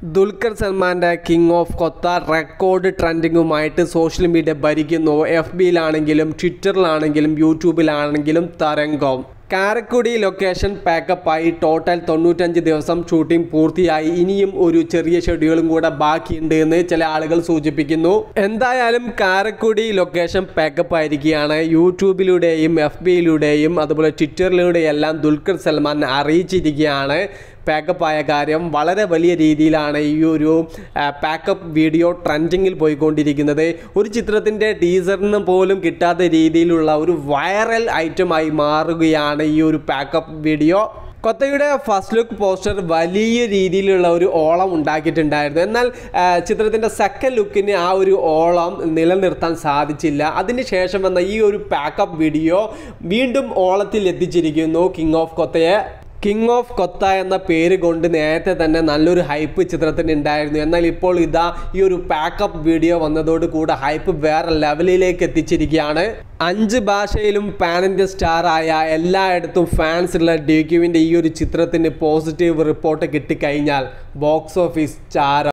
ദുൽഖർ സൽമാൻ്റെ king of Kotha record ട്രെൻഡിങ്ങുമായിട്ട് social media ഭരിക്കുന്നു എഫ് ബിയിലാണെങ്കിലും ട്വിറ്ററിലാണെങ്കിലും യൂട്യൂബിലാണെങ്കിലും തരംഗം കാരക്കുടി ലൊക്കേഷൻ പാക്കപ്പായി ടോട്ടൽ തൊണ്ണൂറ്റഞ്ച് ദിവസം ഷൂട്ടിംഗ് പൂർത്തിയായി ഇനിയും ഒരു ചെറിയ ഷെഡ്യൂളും കൂടെ ബാക്കിയുണ്ട് എന്ന് ചില ആളുകൾ സൂചിപ്പിക്കുന്നു എന്തായാലും കാരക്കുടി ലൊക്കേഷൻ പാക്കപ്പ് ആയിരിക്കുകയാണ് യൂട്യൂബിലൂടെയും എഫ് ബിയിലൂടെയും അതുപോലെ ട്വിറ്ററിലൂടെയും എല്ലാം ദുൽഖർ സൽമാൻ അറിയിച്ചിരിക്കുകയാണ് പാക്കപ്പ് ആയ കാര്യം വളരെ വലിയ രീതിയിലാണ് ഈ ഒരു പാക്കപ്പ് വീഡിയോ ട്രെൻഡിങ്ങിൽ പോയിക്കൊണ്ടിരിക്കുന്നത് ഒരു ചിത്രത്തിൻ്റെ ടീസറിന് പോലും കിട്ടാത്ത രീതിയിലുള്ള ഒരു വൈറൽ ഐറ്റമായി മാറുകയാണ് ഈ ഒരു പാക്കപ്പ് വീഡിയോ കൊത്തയുടെ ഫസ്റ്റ് ലുക്ക് പോസ്റ്റർ വലിയ രീതിയിലുള്ള ഒരു ഓളം ഉണ്ടാക്കിയിട്ടുണ്ടായിരുന്നു എന്നാൽ ആ, ചിത്രത്തിൻ്റെ സെക്കൻഡ് ലുക്കിന് ആ ഒരു ഓളം നിലനിർത്താൻ സാധിച്ചില്ല അതിനുശേഷം വന്ന ഈ ഒരു പാക്കപ്പ് വീഡിയോ വീണ്ടും ഓളത്തിൽ എത്തിച്ചിരിക്കുന്നു കിങ് ഓഫ് കൊത്തയെ കിങ് ഓഫ് കൊത്ത എന്ന പേര് കൊണ്ട് നേരത്തെ തന്നെ നല്ലൊരു ഹൈപ്പ് ചിത്രത്തിന് ഉണ്ടായിരുന്നു എന്നാൽ ഇപ്പോൾ ഇതാ ഈ ഒരു പാക്കപ്പ് വീഡിയോ വന്നതോട് കൂടെ ഹൈപ്പ് വേറെ ലെവലിലേക്ക് എത്തിച്ചിരിക്കുകയാണ് അഞ്ച് ഭാഷയിലും പാൻ ഇന്ത്യ സ്റ്റാർ ആയ എല്ലായിടത്തും ഫാൻസ് ഉള്ള ഡി ക്യുവിൻ്റെ ഈ ഒരു ചിത്രത്തിന് പോസിറ്റീവ് റിപ്പോർട്ട് കിട്ടിക്കഴിഞ്ഞാൽ ബോക്സ് ഓഫീസ് ചാരം